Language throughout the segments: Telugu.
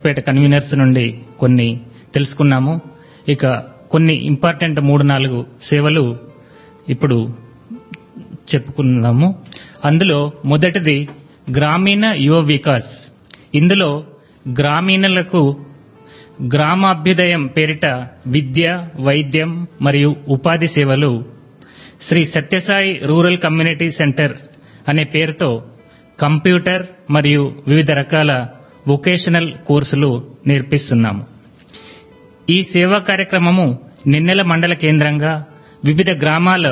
పేట కన్వీనర్స్ నుండి కొన్ని తెలుసుకున్నాము ఇక కొన్ని ఇంపార్టెంట్ మూడు నాలుగు సేవలు ఇప్పుడు చెప్పుకున్నాము అందులో మొదటిది గ్రామీణ యువ వికాస్ ఇందులో గ్రామీణులకు గ్రామాభ్యుదయం పేరిట విద్య వైద్యం మరియు ఉపాధి సేవలు Sri Sathyasai rural community centre అనే పేరుతో కంప్యూటర్ మరియు వివిధ రకాల వొకేషనల్ కోర్సులు నేర్పిస్తున్నాము ఈ సేవా కార్యక్రమము నిన్నెల మండల కేంద్రంగా వివిధ గ్రామాల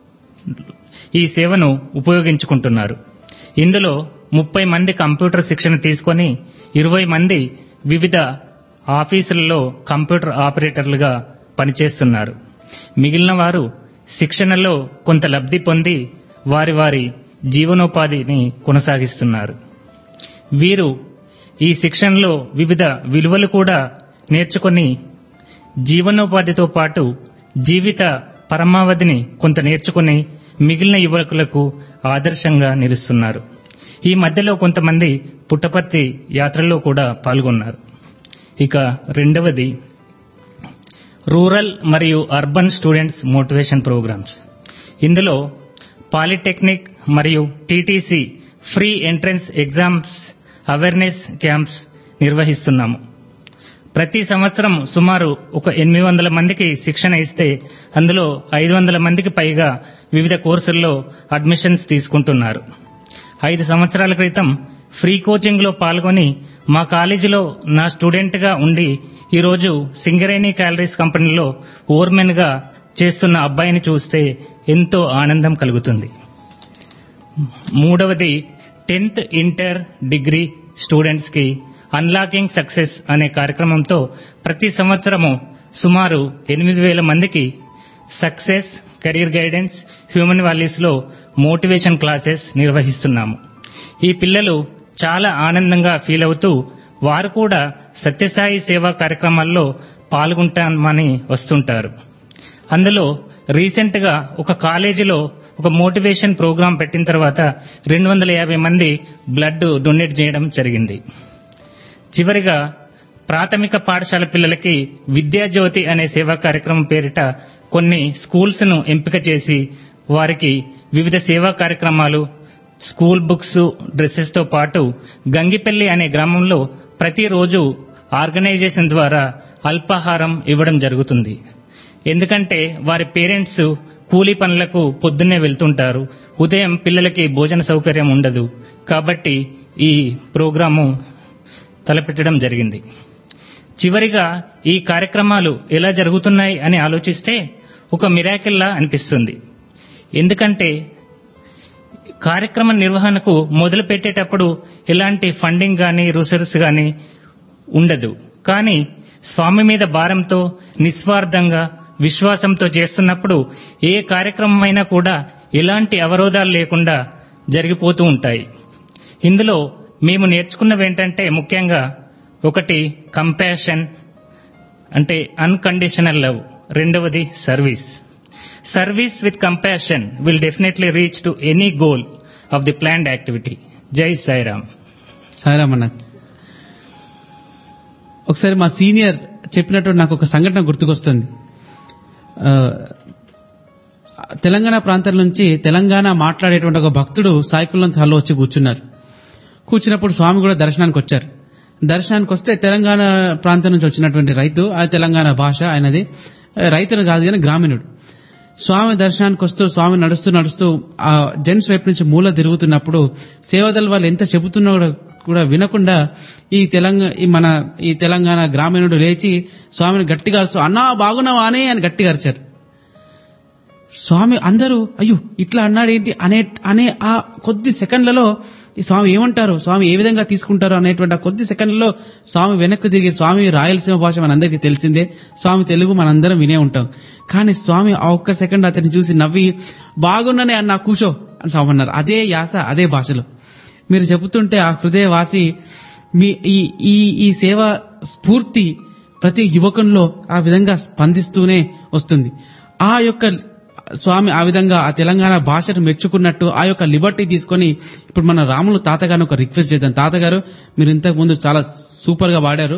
ఈ సేవను ఉపయోగించుకుంటున్నారు ఇందులో ముప్పై మంది కంప్యూటర్ శిక్షణ తీసుకొని ఇరవై మంది వివిధ ఆఫీసులలో కంప్యూటర్ ఆపరేటర్లుగా పనిచేస్తున్నారు మిగిలిన వారు శిక్షణలో కొంత లబ్ధి పొంది వారి వారి జీవనోపాధిని కొనసాగిస్తున్నారు వీరు ఈ శిక్షణలో వివిధ విలువలు కూడా నేర్చుకొని జీవనోపాధితో పాటు జీవిత పరమావధిని కొంత నేర్చుకుని మిగిలిన యువకులకు ఆదర్శంగా నిలుస్తున్నారు ఈ మధ్యలో కొంతమంది పుట్టపర్తి యాత్రల్లో కూడా పాల్గొన్నారు ఇక రెండవది రూరల్ మరియు అర్బన్ స్టూడెంట్స్ మోటివేషన్ ప్రోగ్రామ్స్ ఇందులో పాలిటెక్నిక్ మరియు TTC free entrance exams awareness camps నిర్వహిస్తున్నాము ప్రతి సంవత్సరం సుమారు ఒక ఎనిమిది వందల మందికి శిక్షణ ఇస్తే అందులో ఐదు వందల మందికి పైగా వివిధ కోర్సుల్లో అడ్మిషన్స్ తీసుకుంటున్నారు ఐదు సంవత్సరాల క్రితం ఫ్రీ కోచింగ్ లో పాల్గొని మా కాలేజీలో నా స్టూడెంట్ గా ఉండి ఈరోజు సింగరేణి క్యాలరీస్ కంపెనీలో ఓర్మెన్ గా చేస్తున్న అబ్బాయిని చూస్తే ఎంతో ఆనందం కలుగుతుంది మూడవది టెన్త్ ఇంటర్ డిగ్రీ స్టూడెంట్స్ కి అన్లాకింగ్ సక్సెస్ అనే కార్యక్రమంతో ప్రతి సంవత్సరము సుమారు ఎనిమిది వేల మందికి success career guidance human values లో మోటివేషన్ క్లాసెస్ నిర్వహిస్తున్నాము ఈ పిల్లలు చాలా ఆనందంగా ఫీల్ అవుతూ వారు కూడా సత్యసాయి సేవా కార్యక్రమాల్లో పాల్గొంటామని వస్తుంటారు అందులో రీసెంట్ గా ఒక కాలేజీలో ఒక మోటివేషన్ ప్రోగ్రాం పెట్టిన తర్వాత రెండు వందల యాభై మంది బ్లడ్ డొనేట్ చేయడం జరిగింది చివరిగా ప్రాథమిక పాఠశాల పిల్లలకి విద్యాజ్యోతి అనే సేవా కార్యక్రమం పేరిట కొన్ని స్కూల్స్ ను ఎంపిక చేసి వారికి వివిధ సేవా కార్యక్రమాలు స్కూల్ బుక్స్ డ్రెస్సెస్ తో పాటు గంగిపల్లి అనే గ్రామంలో ప్రతిరోజు ఆర్గనైజేషన్ ద్వారా అల్పాహారం ఇవ్వడం జరుగుతుంది ఎందుకంటే వారి పేరెంట్స్ కూలీ పనులకు పొద్దున్నే వెళ్తుంటారు ఉదయం పిల్లలకి భోజన సౌకర్యం ఉండదు కాబట్టి ఈ ప్రోగ్రాము తలపెట్టడం జరిగింది చివరిగా ఈ కార్యక్రమాలు ఎలా జరుగుతున్నాయి అని ఆలోచిస్తే ఒక మిరాకిల్లా అనిపిస్తుంది ఎందుకంటే కార్యక్రమ నిర్వహణకు మొదలు పెట్టేటప్పుడు ఎలాంటి ఫండింగ్ గాని రిసోర్స్ గాని ఉండదు కానీ స్వామి మీద భారంతో నిస్వార్థంగా విశ్వాసంతో చేస్తున్నప్పుడు ఏ కార్యక్రమమైనా కూడా ఎలాంటి అవరోధాలు లేకుండా జరిగిపోతూ ఉంటాయి ఇందులో మేము నేర్చుకున్నవి ఏంటంటే ముఖ్యంగా ఒకటి కంపాషన్ అంటే అన్కండిషనల్ లవ్ రెండవది service service with compassion will definitely reach to any goal of the planned activity Jai Sairam Sairam అన్న ఒకసారి మా సీనియర్ చెప్పినట్టు నాకు ఒక సంఘటన గుర్తుకొస్తుంది ఆ, తెలంగాణ ప్రాంతం నుంచి తెలంగాణ మాట్లాడేటువంటి ఒక భక్తుడు సాయికుల్లం హాల్లో వచ్చి కూర్చున్నారు కూర్చున్నప్పుడు స్వామి కూడా దర్శనానికి వచ్చారు దర్శనానికి వస్తే తెలంగాణ ప్రాంతం నుంచి వచ్చినటువంటి రైతు ఆ తెలంగాణ భాష ఆయనది రైతును కాదు కానీ గ్రామీణుడు స్వామి దర్శనానికి వస్తూ స్వామి నడుస్తూ నడుస్తూ ఆ జెంట్స్ వైపు నుంచి మూల తిరుగుతున్నప్పుడు సేవదల్ వాళ్ళు ఎంత చెబుతున్నా కూడా కూడా వినకుండా ఈ తెలంగాణ ఈ మన ఈ తెలంగాణ గ్రామీణుడు లేచి స్వామిని గట్టిగా అరుస్తూ అన్నా బాగున్నావా అనే అని గట్టిగా అరిచారు స్వామి అందరూ అయ్యో ఇట్లా అన్నాడేంటి అనే అనే ఆ కొద్ది సెకండ్లలో ఈ స్వామి ఏమంటారు స్వామి ఏ విధంగా తీసుకుంటారు అనేటువంటి ఆ కొద్ది సెకండ్లలో స్వామి వెనక్కి తిరిగి స్వామి రాయలసీమ భాష మనందరికీ తెలిసిందే స్వామి తెలుగు మనందరం వినే ఉంటాం కానీ స్వామి ఆ ఒక్క సెకండ్ అతన్ని చూసి నవ్వి బాగున్ననే అన్న కూర్చో అని స్వామి అన్నారు అదే యాస అదే భాషలో మీరు చెబుతుంటే ఆ హృదయవాసి మీ ఈ ఈ ఈ సేవ స్ఫూర్తి ప్రతి యువకుల్లో ఆ విధంగా స్పందిస్తూనే వస్తుంది ఆ యొక్క స్వామి ఆ విధంగా ఆ తెలంగాణ భాషను మెచ్చుకున్నట్టు ఆ యొక్క లిబర్టీ తీసుకొని ఇప్పుడు మన రాములు తాతగారిని ఒక రిక్వెస్ట్ చేద్దాం తాతగారు మీరు ఇంతకు ముందు చాలా సూపర్ గా వాడారు